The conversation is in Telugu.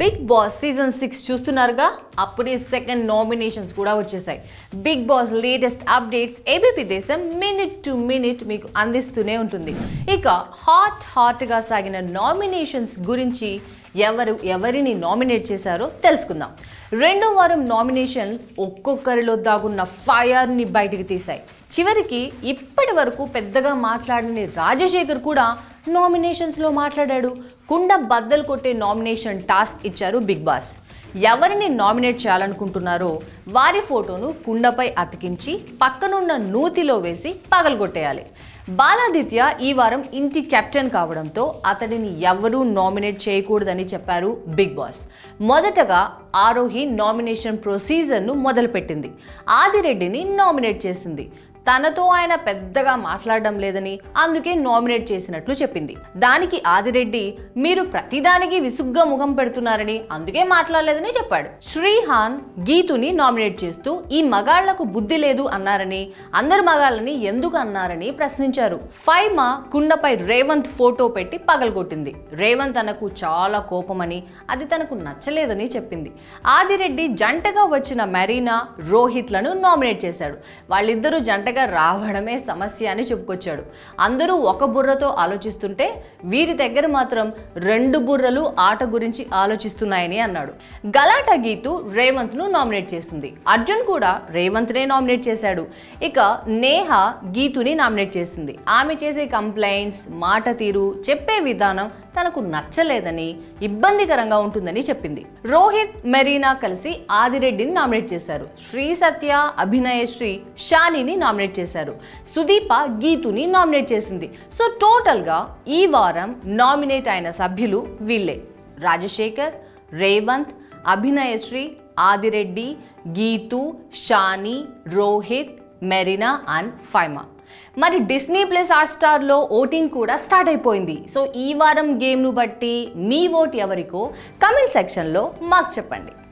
బిగ్ బాస్ సీజన్ సిక్స్ చూస్తున్నారుగా అప్పుడే సెకండ్ నామినేషన్స్ కూడా వచ్చేసాయి Bigg Boss latest updates ABP Desam minute to minute మీకు అందిస్తూనే ఉంటుంది ఇక హాట్ హాట్గా సాగిన నామినేషన్స్ గురించి ఎవరు ఎవరిని నామినేట్ చేశారో తెలుసుకుందాం రెండో వారం నామినేషన్ ఒక్కొక్కరిలో దాగున్న ఫైర్ని బయటికి తీశాయి చివరికి ఇప్పటి వరకు పెద్దగా మాట్లాడని రాజశేఖర్ కూడా నామినేషన్స్లో మాట్లాడాడు కుండ బద్దలు కొట్టే నామినేషన్ టాస్క్ ఇచ్చారు బిగ్ బాస్ ఎవరిని నామినేట్ చేయాలనుకుంటున్నారో వారి ఫోటోను కుండపై అతికించి పక్కనున్న నూతిలో వేసి పగలగొట్టేయాలి బాలాదిత్య ఈ వారం ఇంటి కెప్టెన్ కావడంతో అతడిని ఎవరూ నామినేట్ చేయకూడదని చెప్పారు బిగ్ బాస్ మొదటగా ఆరోహి నామినేషన్ ప్రొసీజర్ను మొదలుపెట్టింది ఆదిరెడ్డిని నామినేట్ చేసింది తనతో ఆయన పెద్దగా మాట్లాడడం లేదని అందుకే నామినేట్ చేసినట్లు చెప్పింది దానికి ఆదిరెడ్డి మీరు ప్రతిదానికి విసుగ్గా ముఖం పెడుతున్నారని అందుకే మాట్లాడలేదని చెప్పాడు శ్రీహాన్ గీతుని నామినేట్ చేస్తూ ఈ మగాళ్లకు బుద్ధి లేదు అన్నారని అందరు మగాళ్ళని ఎందుకు అన్నారని ప్రశ్నించారు ఫైమా కుండపై రేవంత్ ఫోటో పెట్టి పగలగొట్టింది రేవంత్ తనకు చాలా కోపమని అది తనకు నచ్చలేదని చెప్పింది ఆదిరెడ్డి జంటగా వచ్చిన మరీనా రోహిత్లను నామినేట్ చేశాడు వాళ్ళిద్దరూ జంటగా రావడమే సమస్య అని చెప్పుకొచ్చాడు అందరూ ఒక బుర్రతో ఆలోచిస్తుంటే వీరి దగ్గర మాత్రం రెండు బుర్రలు ఆట గురించి ఆలోచిస్తున్నాయని అన్నాడు గలాటా గీతు రేవంత్ను నామినేట్ చేసింది అర్జున్ కూడా రేవంత్నే నామినేట్ చేశాడు ఇక నేహ గీతుని నామినేట్ చేసింది ఆమె చేసే కంప్లైంట్స్ మాట తీరు చెప్పే విధానం తనకు నచ్చలేదని ఇబ్బందికరంగా ఉంటుందని చెప్పింది రోహిత్ మెరీనా కలిసి ఆదిరెడ్డిని నామినేట్ చేశారు శ్రీ సత్య అభినయశ్రీ షానిని నామినేట్ చేశారు సుదీప గీతుని నామినేట్ చేసింది సో టోటల్గా ఈ వారం నామినేట్ అయిన సభ్యులు వీళ్ళే రాజశేఖర్ రేవంత్ అభినయశ్రీ ఆదిరెడ్డి గీతు షాని రోహిత్ మెరీనా అండ్ ఫైమా మరి డిస్నీ ప్లస్ హాట్స్టార్లో ఓటింగ్ కూడా స్టార్ట్ అయిపోయింది సో ఈ వారం గేమ్ను బట్టి మీ ఓట్ ఎవరికో కమెంట్ సెక్షన్లో మాకు చెప్పండి